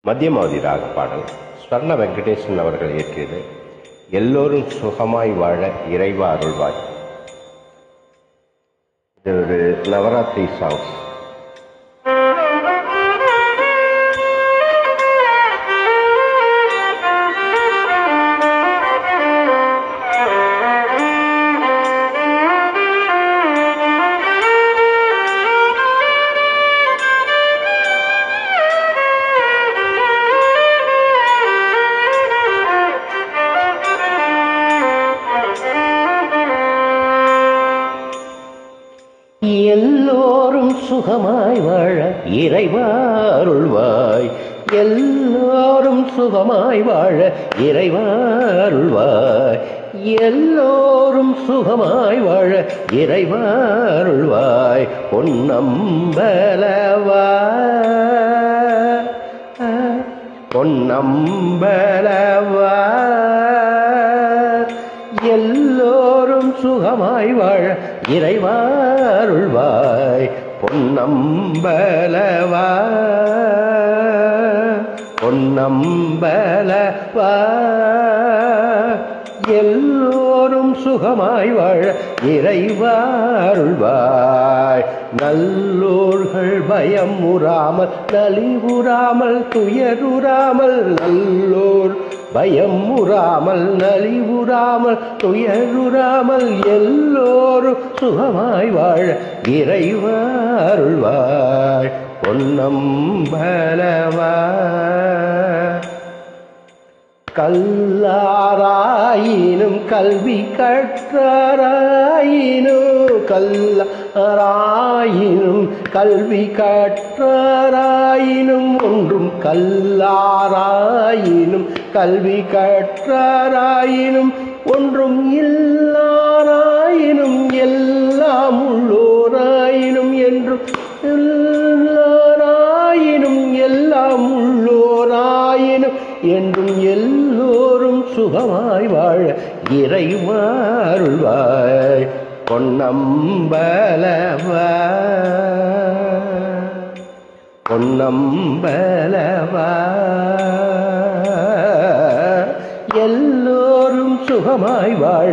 மத்தியமாவதி ராக பாடல் ஸ்வர்ண வெங்கடேசன் அவர்கள் இயற்றியது எல்லோரும் சுகமாய் வாழ இறைவா அருள்வாய் இது ஒரு நவராத்திரி சாங்ஸ் எல்லோரும் சுகமாய் வாழ இறைவா அருள்வாய் எல்லோரும் சுகமாய் வாழ இறைவா அருள்வாய் எல்லோரும் சுகமாய் வாழ இறைவா அருள்வாய் பொன்னம்பலவா பொன்னம்பலவா எல்லோரும் சுகமாய் வாழ இறைவா அருள்வாய் பொன்னம்பலவா பொன்னம்பலவா எல்லோரும் சுகமாய் வாழ இறைவா அருள்வாய் நல்லோர்கள் பயம் உறாமல் நலிவுறாமல் துயருறாமல் நல்லோர் பயம் உறாமல் நலிவுறாமல் துயருறாமல் எல்லோரும் சுகமாய் வாழ இறைவா அருள்வாய் பொன்னம்பலவா கல்லாராயினும் கல்வி கற்றாராயினும் கல்லாராயினும் கல்வி கற்றாராயினும் ஒன்றும் கல்லாராயினும் கல்வி கற்றாராயினும் ஒன்றும் இல்லாராயினும் எல்லாம் உள்ளோராயினும் என்றும் எல்லாராயினும் எல்லாம் உள்ளோராயினும் என்றும் எல்லோரும் சுகமாய் வாழ இறைவாருள்வாய் பொன்னம்பலவா பொன்னம்பலவா எல்லோரும் சுகமாய் வாழ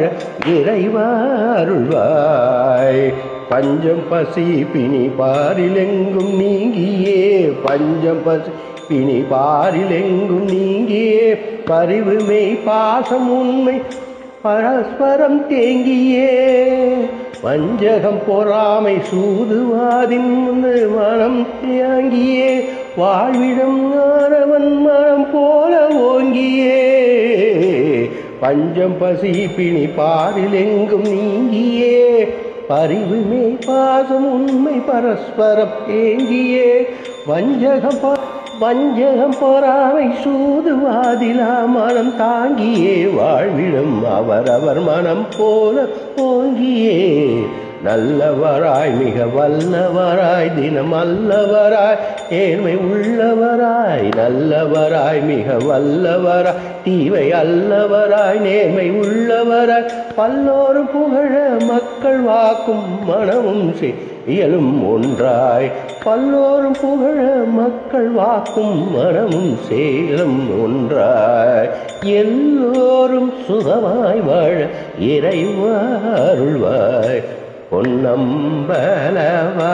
இறைவாருள்வாய் பஞ்சம் பசி பிணி பாரிலெங்கும் நீங்கியே பஞ்சம் பசி பிணி பாரிலெங்கும் நீங்கியே பரிவு மெய் பாசம் உண்மை பரஸ்பரம் தேங்கியே வஞ்சகம் பொறாமை சூதுவாதின் முன்னு மனம் தேங்கியே வாழ்விடம் ஆனவன் மனம் போல ஓங்கியே பஞ்சம் பசி பிணி பாரிலெங்கும் நீங்கியே பரிவுமே பாசம் உண்மை பரஸ்பரம் ஏங்கியே வஞ்சகம் ப- வஞ்சகம் பொறாமை சூதுவாதிலா மனம் தாங்கியே வாழ்விடும் அவரவர் மனம் போல ஓங்கியே நல்லவராய் மிக வல்லவராய் தினம் அல்லவராய் ஏழ்மை உள்ளவராய் நல்லவராய் மிக வல்லவராய் தீவை அல்லவராய் நேர்மை உள்ளவராய் பல்லோரும் புகழ மக்கள் வாக்கும் மனமும் செய் இயலும் ஒன்றாய் பல்லோரும் புகழ மக்கள் வாக்கும் மனமும் சேலம் ஒன்றாய் எல்லோரும் சுகமாய் வாழ இறைவா அருள்வாய் பொன்னம்பலவா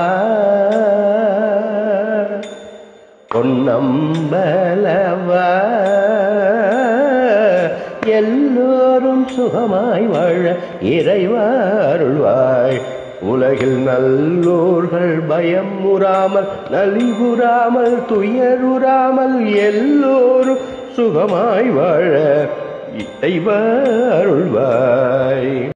பொன்னம்பலவா எல்லோரும் சுகமாய் வாழ இறைவா அருள்வாய் உலகில் நல்லோர்கள் பயம் உறாமல் நலிவுறாமல் துயருறாமல் எல்லோரும் சுகமாய் வாழ இறைவா அருள்வாய்